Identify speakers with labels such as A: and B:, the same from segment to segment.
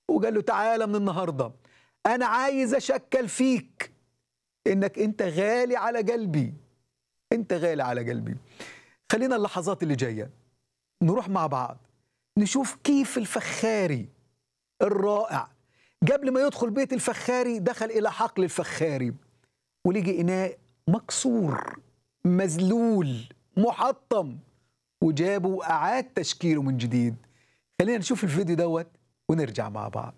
A: وقال له تعالى من النهارده انا عايز اشكل فيك انك انت غالي على قلبي انت غالي على قلبي خلينا اللحظات اللي جايه نروح مع بعض نشوف كيف الفخاري الرائع قبل ما يدخل بيت الفخاري دخل الى حقل الفخاري ولقي اناء مكسور مذلول محطم وجابه واعاد تشكيله من جديد خلينا نشوف الفيديو دوت ونرجع مع بعض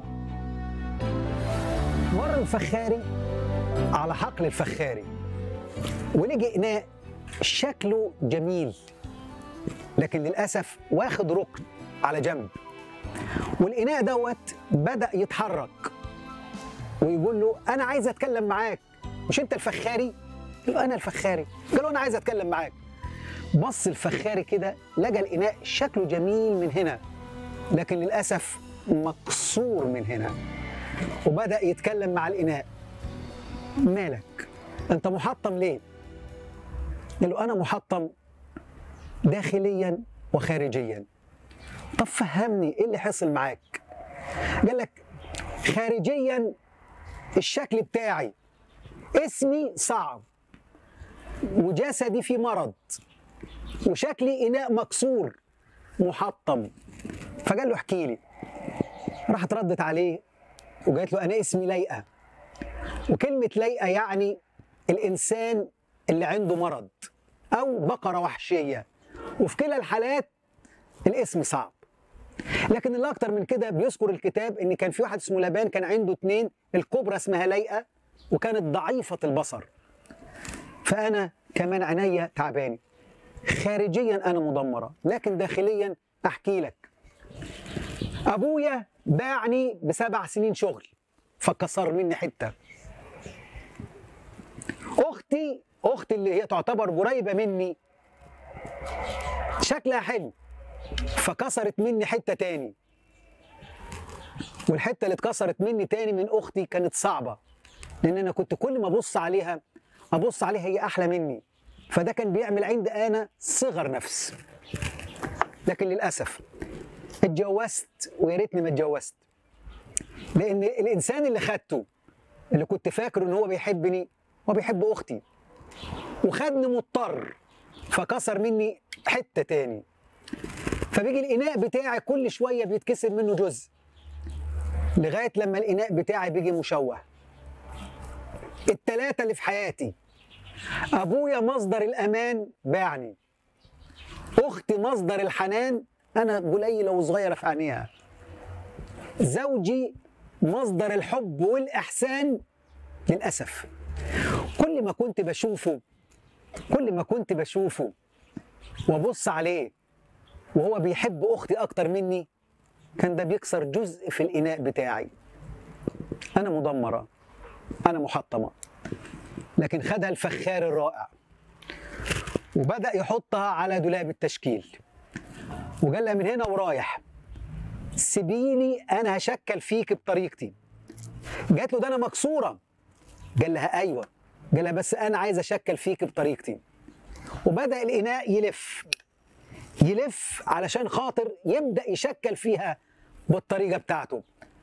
B: مر الفخاري على حقل الفخاري ولقي إناء شكله جميل لكن للأسف واخد ركن على جنب والإناء دوت بدأ يتحرك ويقول له أنا عايز أتكلم معاك مش أنت الفخاري؟ قال له أنا الفخاري قال له أنا عايز أتكلم معاك بص الفخاري كده لقى الإناء شكله جميل من هنا لكن للأسف مكسور من هنا وبدأ يتكلم مع الإناء مالك أنت محطم ليه؟ قال له أنا محطم داخليا وخارجيا طب فهمني إيه اللي حصل معاك؟ قال لك خارجيا الشكل بتاعي اسمي صعب وجسدي في مرض وشكلي إناء مكسور محطم فقال له احكي لي راحت ردت عليه وقالت له انا اسمي ليئه وكلمه ليئه يعني الانسان اللي عنده مرض او بقره وحشيه وفي كلا الحالات الاسم صعب لكن اللي اكتر من كده بيذكر الكتاب ان كان في واحد اسمه لبان كان عنده اتنين الكبرى اسمها ليئه وكانت ضعيفه البصر فانا كمان عينيا تعباني خارجيا انا مدمره لكن داخليا احكي لك ابويا باعني بسبع سنين شغل فكسر مني حته اختي اختي اللي هي تعتبر قريبه مني شكلها حلو فكسرت مني حته تاني والحته اللي اتكسرت مني تاني من اختي كانت صعبه لان انا كنت كل ما ابص عليها ابص عليها هي احلى مني فده كان بيعمل عندي انا صغر نفس لكن للاسف اتجوزت ويا ريتني ما اتجوزت لان الانسان اللي خدته اللي كنت فاكر ان هو بيحبني هو بيحب اختي وخدني مضطر فكسر مني حته تاني فبيجي الاناء بتاعي كل شويه بيتكسر منه جزء لغايه لما الاناء بتاعي بيجي مشوه التلاته اللي في حياتي ابويا مصدر الامان باعني اختي مصدر الحنان انا قليله وصغيره في عينيها زوجي مصدر الحب والاحسان للاسف كل ما كنت بشوفه كل ما كنت بشوفه وابص عليه وهو بيحب اختي اكتر مني كان ده بيكسر جزء في الاناء بتاعي انا مدمره انا محطمه لكن خدها الفخار الرائع وبدا يحطها على دولاب التشكيل وقال لها من هنا ورايح سيبيني انا هشكل فيك بطريقتي جات له ده انا مكسوره قال لها ايوه قال لها بس انا عايز اشكل فيك بطريقتي وبدا الاناء يلف يلف علشان خاطر يبدا يشكل فيها بالطريقه بتاعته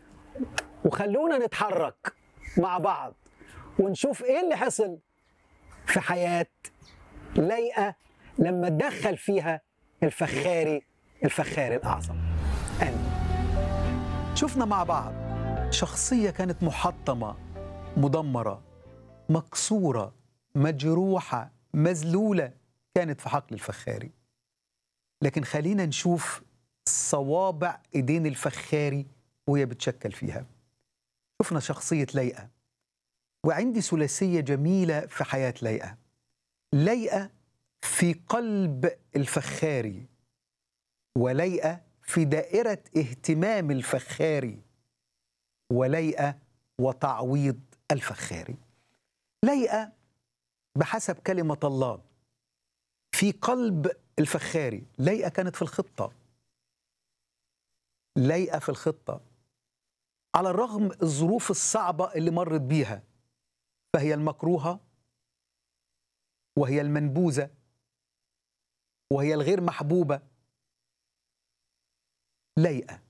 B: وخلونا نتحرك مع بعض ونشوف ايه اللي حصل في حياه ليئه لما تدخل فيها الفخاري الفخاري الاعظم امين
A: شفنا مع بعض شخصية كانت محطمة مدمرة مكسورة مجروحة مذلولة كانت في حقل الفخاري لكن خلينا نشوف صوابع ايدين الفخاري وهي بتشكل فيها شفنا شخصية ليئة وعندي ثلاثية جميلة في حياة ليئة ليئة في قلب الفخاري وليئة في دائرة اهتمام الفخاري وليئة وتعويض الفخاري ليئة بحسب كلمة الله في قلب الفخاري ليئة كانت في الخطة ليئة في الخطة على الرغم الظروف الصعبة اللي مرت بيها فهي المكروهة وهي المنبوذة وهي الغير محبوبة ليئة